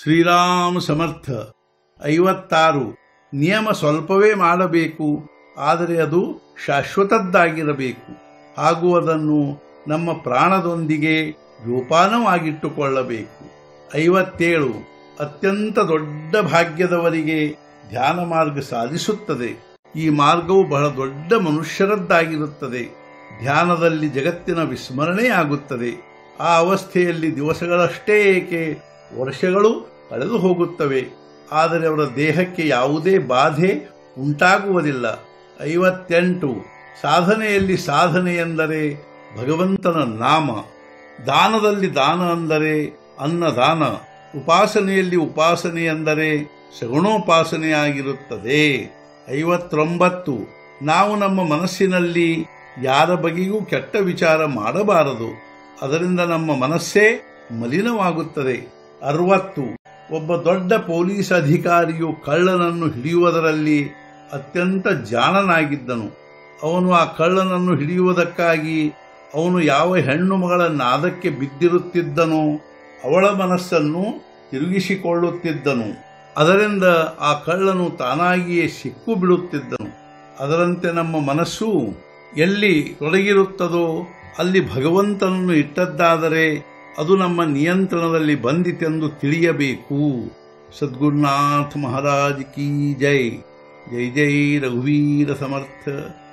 ಶ್ರೀರಾಮ ಸಮರ್ಥ ಐವತ್ತಾರು ನಿಯಮ ಸ್ವಲ್ಪವೇ ಮಾಡಬೇಕು ಆದರೆ ಅದು ಶಾಶ್ವತದ್ದಾಗಿರಬೇಕು ಹಾಗೂ ಅದನ್ನು ನಮ್ಮ ಪ್ರಾಣದೊಂದಿಗೆ ಜೋಪಾನವಾಗಿಟ್ಟುಕೊಳ್ಳಬೇಕು ಐವತ್ತೇಳು ಅತ್ಯಂತ ದೊಡ್ಡ ಭಾಗ್ಯದವರಿಗೆ ಧ್ಯಾನ ಮಾರ್ಗ ಸಾಧಿಸುತ್ತದೆ ಈ ಮಾರ್ಗವು ಬಹಳ ದೊಡ್ಡ ಮನುಷ್ಯರದ್ದಾಗಿರುತ್ತದೆ ಧ್ಯಾನದಲ್ಲಿ ಜಗತ್ತಿನ ವಿಸ್ಮರಣೆಯಾಗುತ್ತದೆ ಆ ಅವಸ್ಥೆಯಲ್ಲಿ ದಿವಸಗಳಷ್ಟೇ ಏಕೆ ವರ್ಷಗಳು ಕಳೆದು ಹೋಗುತ್ತವೆ ಆದರೆ ಅವರ ದೇಹಕ್ಕೆ ಯಾವುದೇ ಬಾಧೆ ಉಂಟಾಗುವುದಿಲ್ಲ ಐವತ್ತೆಂಟು ಸಾಧನೆಯಲ್ಲಿ ಸಾಧನೆ ಎಂದರೆ ಭಗವಂತನ ನಾಮ ದಾನದಲ್ಲಿ ದಾನ ಅಂದರೆ ಅನ್ನದಾನ ಉಪಾಸನೆಯಲ್ಲಿ ಉಪಾಸನೆ ಎಂದರೆ ಸಗುಣೋಪಾಸನೆಯಾಗಿರುತ್ತದೆ ಐವತ್ತೊಂಬತ್ತು ನಾವು ನಮ್ಮ ಮನಸ್ಸಿನಲ್ಲಿ ಯಾರ ಬಗೆಗೂ ಕೆಟ್ಟ ವಿಚಾರ ಮಾಡಬಾರದು ಅದರಿಂದ ನಮ್ಮ ಮನಸ್ಸೇ ಮಲಿನವಾಗುತ್ತದೆ ಅರವತ್ತು ಒಬ್ಬ ದೊಡ್ಡ ಪೊಲೀಸ್ ಅಧಿಕಾರಿಯು ಕಳ್ಳನನ್ನು ಹಿಡಿಯುವುದರಲ್ಲಿ ಅತ್ಯಂತ ಜಾಣನಾಗಿದ್ದನು ಅವನು ಆ ಕಳ್ಳನನ್ನು ಹಿಡಿಯುವುದಕ್ಕಾಗಿ ಅವನು ಯಾವ ಹೆಣ್ಣು ಮಗಳ ನಾದಕ್ಕೆ ಬಿದ್ದಿರುತ್ತಿದ್ದನೋ ಅವಳ ಮನಸ್ಸನ್ನು ತಿರುಗಿಸಿಕೊಳ್ಳುತ್ತಿದ್ದನು ಅದರಿಂದ ಆ ಕಳ್ಳನು ತಾನಾಗಿಯೇ ಸಿಕ್ಕು ಬಿಡುತ್ತಿದ್ದನು ಅದರಂತೆ ನಮ್ಮ ಮನಸ್ಸು ಎಲ್ಲಿ ತೊಡಗಿರುತ್ತದೋ ಅಲ್ಲಿ ಭಗವಂತನನ್ನು ಇಟ್ಟದ್ದಾದರೆ ಅದು ನಮ್ಮ ನಿಯಂತ್ರಣದಲ್ಲಿ ಬಂದಿತೆಂದು ತಿಳಿಯಬೇಕು ಸದ್ಗುರುನಾಥ ಮಹಾರಾಜ್ ಕಿ ಜೈ ಜೈ ಜೈ ರಘುವೀರ ಸಮರ್ಥ